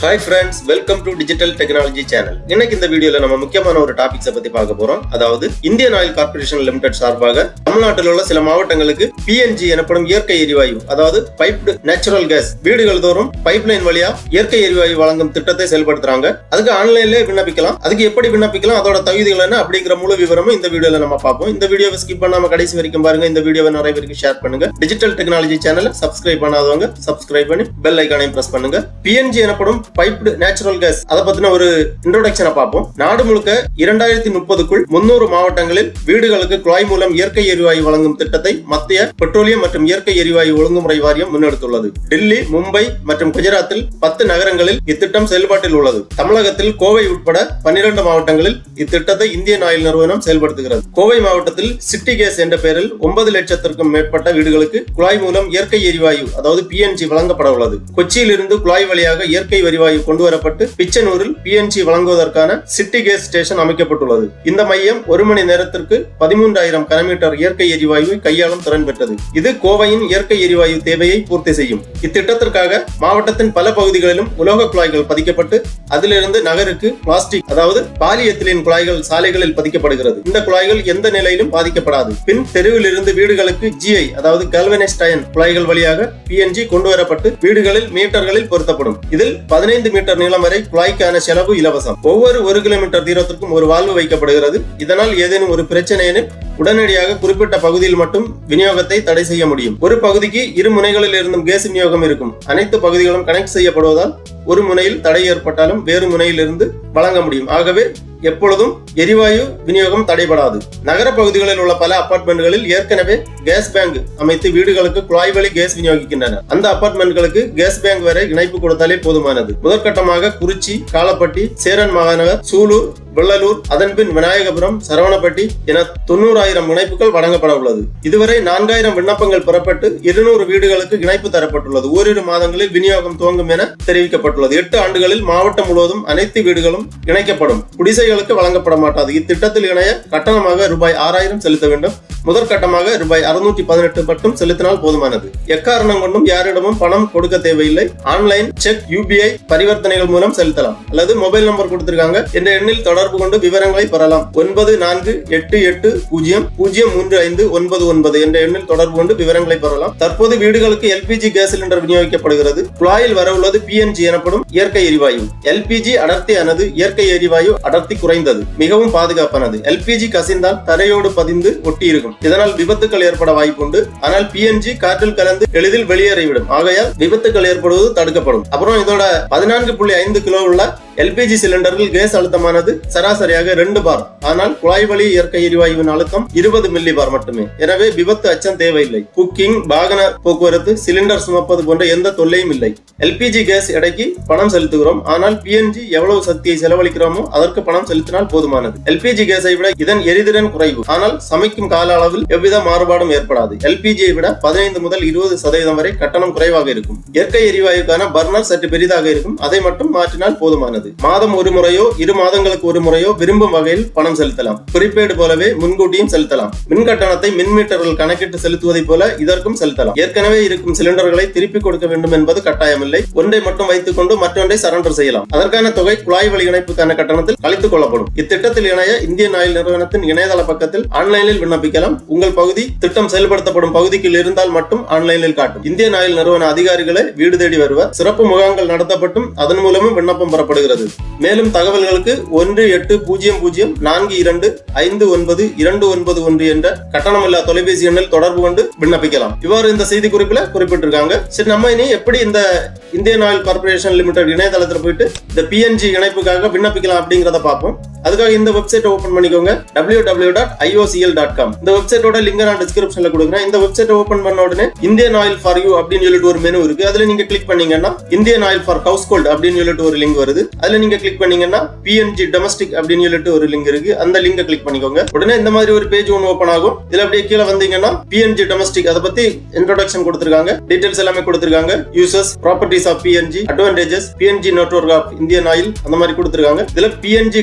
hi friends welcome to digital technology channel இன்னைக்கு இந்த வீடியோல நம்ம முக்கியமான ஒரு டாபிக்ஸை பத்தி பார்க்க போறோம் அதாவது இந்தியன் ஆயில் கார்பரேஷன் லிமிடெட் சார்பாக தமிழ்நாட்டில் உள்ள சில மாவட்டங்களுக்கு பிஎன்ஜி எனப்படும் இயற்கை எரிவாயு அதாவது பைப்டு நேச்சுரல் கேஸ் வீடுகள் தோறும் பைப்லைன் வழியா இயற்கை எரிவாயு வழங்கும் திட்டத்தை செயல்படுத்துறாங்க அதுக்கு ஆன்லைன்ல விண்ணப்பிக்கலாம் அதுக்கு எப்படி விண்ணப்பிக்கலாம் அதோட தகுதிகள் என்ன அப்படிங்கிற முழு விவரமும் இந்த வீடியோல நம்ம பார்ப்போம் இந்த வீடியோவை ஸ்கிப் பண்ணாம கடைசி வரைக்கும் பாருங்க இந்த வீடியோவை நிறைய பேருக்கு ஷேர் பண்ணுங்க டிஜிட்டல் டெக்னாலஜி சேனலை சப்ஸ்கிரைப் பண்ணாதவங்க சப்ஸ்கிரைப் பண்ணி பெல் ஐக்கானையும் பிரஸ் பண்ணுங்க பிஎன்ஜி எனப்படும் பைப்டு நேச்சுரல் கேஸ் அதை பத்தின ஒரு இன்ட்ரோடக்ஷனை பார்ப்போம் நாடு முழுக்க இரண்டாயிரத்தி முப்பதுக்குள் முன்னூறு மாவட்டங்களில் வீடுகளுக்கு குழாய் மூலம் இயற்கை எரிவாயு வழங்கும் திட்டத்தை மத்திய பெட்ரோலியம் மற்றும் இயற்கை எரிவாயு ஒழுங்குமுறை வாரியம் முன்னெடுத்துள்ளது டெல்லி மும்பை மற்றும் குஜராத்தில் பத்து நகரங்களில் இத்திட்டம் செயல்பாட்டில் உள்ளது தமிழகத்தில் கோவை உட்பட பன்னிரண்டு மாவட்டங்களில் இத்திட்டத்தை இந்தியன் ஆயில் நிறுவனம் செயல்படுத்துகிறது கோவை மாவட்டத்தில் சிட்டி கேஸ் என்ற பெயரில் ஒன்பது லட்சத்திற்கும் மேற்பட்ட வீடுகளுக்கு குழாய் மூலம் இயற்கை எரிவாயு அதாவது பிஎன்ஜி வழங்கப்பட உள்ளது கொச்சியில் இருந்து குழாய் வழியாக இயற்கை எரிவாயு கொண்டு வரப்பட்டு பிச்சனூரில் பிஎன்ஜி வழங்குவதற்கான சிட்டி கேஸ் ஸ்டேஷன் அமைக்கப்பட்டுள்ளது இந்த மையம் ஒரு மணி நேரத்திற்கு பதிமூன்றாயிரம் கனமீட்டர் இயற்கை எரிவாயுவை கையாளும் திறன் பெற்றது இது கோவையின் இயற்கை எரிவாயு தேவையை பூர்த்தி செய்யும் இத்திட்டத்திற்காக மாவட்டத்தின் பல பகுதிகளிலும் உலோக குழாய்கள் பதிக்கப்பட்டு அதிலிருந்து நகருக்கு பிளாஸ்டிக் அதாவது பாலியத்திலின் குழாய்கள் சாலைகளில் பதிக்கப்படுகிறது இந்த குழாய்கள் எந்த நிலையிலும் பாதிக்கப்படாது பின் தெருவில் இருந்து வீடுகளுக்கு ஜிஐ அதாவது galvanized iron குழாய்கள் வழியாக பிஎன்ஜி கொண்டு வரப்பட்டு வீடுகளில் மீட்டர்களில் பொருத்தப்படும் இதில் பதினைந்து மீட்டர் நீளம் வரை குழாய்க்கான செலவு இலவசம் ஒவ்வொரு ஒரு கிலோமீட்டர் தூரத்திற்கும் ஒரு வால்வு வைக்கப்படுகிறது இதனால் ஏதேனும் ஒரு பிரச்சனை எனில் உடனடியாக குறிப்பிட்ட பகுதியில் மட்டும் விநியோகத்தை தடை செய்ய முடியும் ஒரு பகுதிக்கு இரு முனைகளில் இருந்தும் கேஸ் விநியோகம் இருக்கும் அனைத்து பகுதிகளும் கனெக்ட் செய்யப்படுவதால் ஒரு முனையில் தடை ஏற்பட்டாலும் வேறு முனையிலிருந்து வழங்க முடியும் ஆகவே எப்பொழுதும் எரிவாயு விநியோகம் தடைபடாது நகர பகுதிகளில் உள்ள பல அபார்ட்மெண்ட்களில் ஏற்கனவே கேஸ் பேங்க் அமைத்து வீடுகளுக்கு குழாய் வழி கேஸ் விநியோகிக்கின்றன அந்த அபார்ட்மெண்ட்களுக்கு கேஸ் பேங்க் வரை இணைப்பு கொடுத்தாலே போதுமானது முதற்கட்டமாக குறிச்சி காலப்பட்டி சேரன் மாநகர் சூலூர் வெள்ளலூர் அதன்பின் விநாயகபுரம் சரவணப்பட்டி என தொண்ணூறாயிரம் இணைப்புகள் வழங்கப்பட உள்ளது இதுவரை நான்காயிரம் விண்ணப்பங்கள் பெறப்பட்டு இருநூறு வீடுகளுக்கு இணைப்பு தரப்பட்டுள்ளது ஓரிரு மாதங்களில் விநியோகம் துவங்கும் என தெரிவிக்கப்பட்டுள்ளது எட்டு ஆண்டுகளில் மாவட்டம் முழுவதும் அனைத்து வீடுகளும் இணைக்கப்படும் குடிசைகளுக்கு வழங்கப்பட மாட்டாது இத்திட்டத்தில் இணைய கட்டணமாக ரூபாய் ஆறாயிரம் செலுத்த வேண்டும் முதற்கட்டமாக ரூபாய் அறுநூற்றி பதினெட்டு மட்டும் செலுத்தினால் போதுமானது எக்காரணம் கொண்டும் யாரிடமும் பணம் கொடுக்க தேவையில்லை ஆன்லைன் செக் யூபிஐ பரிவர்த்தனைகள் மூலம் செலுத்தலாம் அல்லது மொபைல் நம்பர் கொடுத்திருக்காங்க என்ற எண்ணில் தொடர்பு கொண்டு விவரங்களை பெறலாம் ஒன்பது நான்கு எட்டு எட்டு பூஜ்ஜியம் பூஜ்ஜியம் மூன்று ஐந்து ஒன்பது ஒன்பது என்ற எண்ணில் தொடர்பு கொண்டு விவரங்களை பெறலாம் தற்போது வீடுகளுக்கு எல்பிஜி கேஸ் சிலிண்டர் விநியோகிக்கப்படுகிறது குழாயில் வரவுள்ளது பிஎன்ஜி எனப்படும் இயற்கை எரிவாயு எல்பிஜி அடர்த்தியானது இயற்கை எரிவாயு அடர்த்தி குறைந்தது மிகவும் பாதுகாப்பானது எல்பிஜி கசிந்தால் தரையோடு பதிந்து ஒட்டி இருக்கும் இதனால் விபத்துக்கள் ஏற்பட வாய்ப்புண்டு ஆனால் பிஎன்ஜி காற்றில் கலந்து எளிதில் வெளியேறிவிடும் ஆகையால் விபத்துக்கள் ஏற்படுவது தடுக்கப்படும் அப்புறம் இதோட பதினான்கு புள்ளி ஐந்து கிலோ உள்ள எல்பிஜி சிலிண்டரில் கேஸ் அழுத்தமானது சராசரியாக ரெண்டு பார் ஆனால் குழாய் வழி இயற்கை எரிவாயுவின் அழுத்தம் இருபது மில்லி பார் மட்டுமே எனவே விபத்து அச்சம் தேவையில்லை குக்கிங் வாகன போக்குவரத்து சிலிண்டர் சுமப்பது போன்ற எந்த தொல்லையும் இல்லை எல்பிஜி கேஸ் எடைக்கு பணம் செலுத்துகிறோம் ஆனால் பிஎன்ஜி எவ்வளவு சக்தியை செலவழிக்கிறோமோ அதற்கு பணம் செலுத்தினால் போதுமானது எல்பிஜி கேஸை விட இதன் எரிதிறன் குறைவு ஆனால் சமைக்கும் கால அளவில் எவ்வித மாறுபாடும் ஏற்படாது எல்பிஜியை விட பதினைந்து முதல் இருபது சதவீதம் வரை கட்டணம் குறைவாக இருக்கும் இயற்கை எரிவாயுக்கான பர்னர் சற்று பெரிதாக இருக்கும் அதை மட்டும் மாற்றினால் போதுமானது மாதம் ஒரு முறையோ இரு மாதங்களுக்கு ஒரு முறையோ விரும்பும் வகையில் பணம் செலுத்தலாம் குறிப்பேடு போலவே முன்கூட்டியும் செலுத்தலாம் மின் கட்டணத்தை மின் மீட்டர்கள் கணக்கிட்டு செலுத்துவதை போல இதற்கும் செலுத்தலாம் ஏற்கனவே இருக்கும் சிலிண்டர்களை திருப்பி கொடுக்க வேண்டும் என்பது கட்டாயமில்லை ஒன்றை மட்டும் வைத்துக் கொண்டு மற்றொன்றை சரண்டர் செய்யலாம் அதற்கான தொகை குழாய் வழி இணைப்புக்கான கட்டணத்தில் கழித்துக் கொள்ளப்படும் இத்திட்டத்தில் இணைய இந்தியன் ஆயில் நிறுவனத்தின் இணையதள பக்கத்தில் ஆன்லைனில் விண்ணப்பிக்கலாம் உங்கள் பகுதி திட்டம் செயல்படுத்தப்படும் பகுதிக்குள் இருந்தால் மட்டும் ஆன்லைனில் காட்டும் இந்தியன் ஆயில் நிறுவன அதிகாரிகளை வீடு தேடி வருவர் சிறப்பு முகாம்கள் நடத்தப்பட்டும் அதன் மூலமும் விண்ணப்பம் பெறப்படுகிறது மேலும் தகவல்களுக்கு ஒன்று எட்டு பூஜ்ஜியம் பூஜ்ஜியம் நான்கு இரண்டு ஐந்து ஒன்பது இரண்டு ஒன்பது ஒன்று என்ற கட்டணமில்லா தொலைபேசி எண்ணில் தொடர்பு கொண்டு விண்ணப்பிக்கலாம் இவ்வாறு இந்த செய்தி குறிப்பில் குறிப்பிட்டிருக்காங்க சரி நம்ம இனி எப்படி இந்த இந்தியன் ஆயில் கார்பரேஷன் லிமிடெட் இணையதளத்தில் போயிட்டு இந்த பிஎன்ஜி இணைப்புக்காக விண்ணப்பிக்கலாம் அப்படிங்கிறத பார்ப்போம் அதுக்காக இந்த வெப்சைட் ஓபன் பண்ணிக்கோங்க W W dot IOCL dot com இந்த வெப்சைட்டோட லிங்க் நான் டிஸ்கிரிப்ஷன்ல கொடுக்குறேன் இந்த வெப்சைட் ஓபன் பண்ண உடனே இந்தியன் ஆயில் ஃபார் யூ அப்படின்னு சொல்லிட்டு ஒரு மெனு இருக்கு அதுல நீங்க கிளிக் பண்ணீங்கன்னா Indian Oil for household அப்படின்னு சொல்லிட்டு ஒரு லிங்க் வருது அதுல நீங்க கிளிக் பண்ணீங்கன்னா பிஎன்ஜி டொமஸ்டிக் அப்படின்னு சொல்லிட்டு ஒரு லிங்க் இருக்கு அந்த லிங்கை கிளிக் பண்ணிக்கோங்க உடனே இந்த மாதிரி ஒரு பேஜ் ஒன்று ஓப்பன் ஆகும் இதுல அப்படியே கீழே வந்தீங்கன்னா பிஎன்ஜி டொமஸ்டிக் அதை பத்தி இன்ட்ரோடக்ஷன் கொடுத்திருக்காங்க டீடைல்ஸ் எல்லாமே கொடுத்திருக்காங்க users properties of PNG advantages PNG network of Indian Oil அந்த மாதிரி கொடுத்திருக்காங்க இதுல பிஎன்ஜி கஸ்டமர்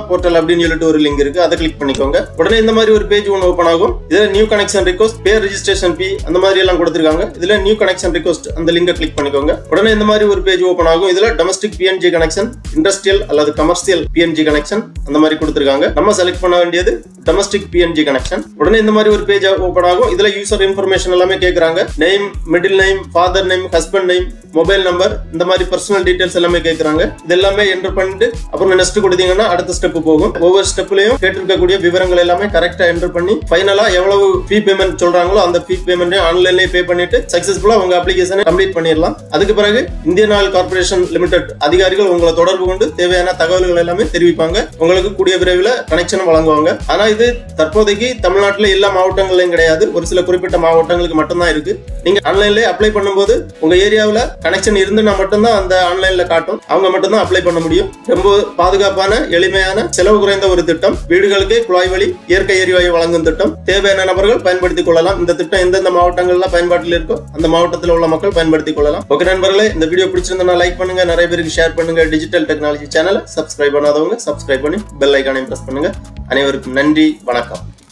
போர்ட்டல் அப்படின்னு சொல்லிட்டு ஒரு லிங்க் இருக்கு அதை கிளிக் பண்ணிக்கோங்க உடனே இந்த மாதிரி ஒரு பேஜ் ஒன்று ஓப்பன் ஆகும் இதுல new connection request per registration fee அந்த மாதிரி எல்லாம் கொடுத்துருக்காங்க இதுல நியூ கனெக்ஷன் ரிக்வஸ்ட் அந்த லிங்கை கிளிக் பண்ணிக்கோங்க உடனே இந்த மாதிரி ஒரு பேஜ் ஓப்பன் ஆகும் இதுல டொமஸ்டிக் பிஎன்ஜி கனெக்ஷன் இண்டஸ்ட்ரியல் அல்லது கமர்ஷியல் பிஎன்ஜி கனெக்ஷன் அந்த மாதிரி கொடுத்துருக்காங்க நம்ம செலக்ட் பண்ண வேண்டியது டொமஸ்டிக் பிஎன்ஜி கனெக்ஷன் உடனே இந்த மாதிரி ஒரு பேஜ் ஓப்பன் ஆகும் இதுல யூசர் இன்ஃபர்மேஷன் எல்லாமே கேட்கறாங்க name middle name father name husband name mobile number இந்த மாதிரி பர்சனல் டீடைல்ஸ் எல்லாமே கேட்கறாங்க இது எல்லாமே என்டர் பண்ணிட்டு அப்புறம் நெக்ஸ்ட் கொடுத்தீங்கன்னா அடுத்த ஸ்டெப் போகும் ஒவ்வொரு ஸ்டெப்லயும் கேட்டிருக்கக்கூடிய விவரங்கள் எல்லாமே கரெக்டா என்டர் பண்ணி ஃபைனலா எவ்வளவு ஃபீ பேமெண்ட் சொல்றாங்களோ அந்த ஃபீ பேமெண்ட் ஆன்லைன்லயே பே பண்ணிட்டு சக்சஸ்ஃபுல்லா உங்க அப்ளிகேஷனை கம்ப்ளீட் பண்ணிடலாம் அதுக்கு பிறகு இந்தியன் ஆயில் கார்பரேஷன் லிமிடெட் அதிகாரிகள் உங்களை தொடர்பு கொண்டு தேவையான தகவல்கள் எல்லாமே தெரிவிப்பாங்க உங்களுக்கு கூடிய விரைவில் கனெக்ஷன் வழங்குவாங்க ஆனா இது தற்போதைக்கு தமிழ்நாட்டில் எல்லா மாவட்டங்களையும் கிடையாது ஒரு சில குறிப்பிட்ட மாவட்டங்களுக்கு மட்டும்தான் இருக்கு நீங்க ஆன்லைன்ல அப்ளை பண்ணும்போது உங்க ஏரியாவில் கனெக்ஷன் இருந்துன்னா மட்டும்தான் அந்த ஆன்லைன்ல காட்டும் அவங்க மட்டும்தான் அப்ளை பண்ண முடியும் ரொம்ப பாதுகாப்பான எளிமையான செலவு குறைந்த ஒரு திட்டம் வீடுகளுக்கே குழாய் வழி இயற்கை எரிவாயு வழங்கும் திட்டம் தேவையான நபர்கள் பயன்படுத்திக் கொள்ளலாம் இந்த திட்டம் எந்தெந்த மாவட்டங்கள்ல பயன்பாட்டில் இருக்கோ அந்த மாவட்டத்தில் உள்ள மக்கள் பயன்படுத்திக் கொள்ளலாம் ஓகே நண்பர்களே இந்த வீடியோ பிடிச்சிருந்தா லைக் பண்ணுங்க நிறைய பேருக்கு ஷேர் பண்ணுங்க டிஜிட்டல் டெக்னாலஜி சேனலை சப்ஸ்கிரைப் பண்ணாதவங்க சப்ஸ்கிரைப் பண்ணி பெல் ஐக்கானையும் பிரஸ் பண்ணுங்க அனைவருக்கும் நன்றி வணக்கம்